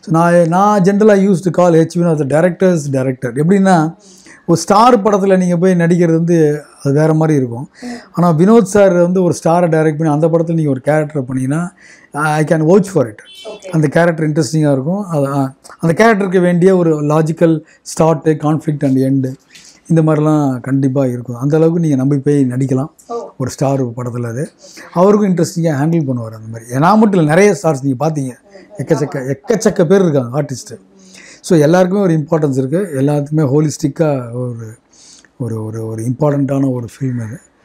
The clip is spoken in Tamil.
நான் நான் ஜென்ரலாக use to call H Vinoth directors director எப்படின்னா ஒரு ஸ்டார் படத்தில் நீங்கள் போய் நடிக்கிறது வந்து அது வேறு மாதிரி இருக்கும் ஆனால் வினோத் சார் வந்து ஒரு ஸ்டாரை டைரக்ட் பண்ணி அந்த படத்தில் நீங்கள் ஒரு கேரக்டரை பண்ணீங்கன்னா I can vouch for it அந்த கேரக்டர் இன்ட்ரெஸ்டிங்காக இருக்கும் அது ஆ, அந்த கேரக்டருக்கு வேண்டிய ஒரு logical start conflict and end இந்த மாதிரிலாம் கண்டிப்பாக இருக்கும் அந்த அளவுக்கு நீங்கள் நம்பி போய் நடிக்கலாம் ஒரு ஸ்டார் படத்தில் அது அவருக்கும் இன்ட்ரெஸ்டிங்காக ஹேண்டில் பண்ணுவார் அந்த மாதிரி நான் மட்டும் இல்லை நிறைய ஸ்டார்ஸ் நீங்கள் பார்த்தீங்க எக்கச்சக்க எக்கச்சக்க பேர் இருக்காங்க ஆர்டிஸ்ட்டு ஸோ எல்லாருக்குமே ஒரு இம்பார்ட்டன்ஸ் இருக்குது எல்லாத்துக்குமே ஹோலிஸ்டிக்காக ஒரு ஒரு ஒரு ஒரு இம்பார்ட்டண்ட்டான ஒரு ஃபில்ம் அது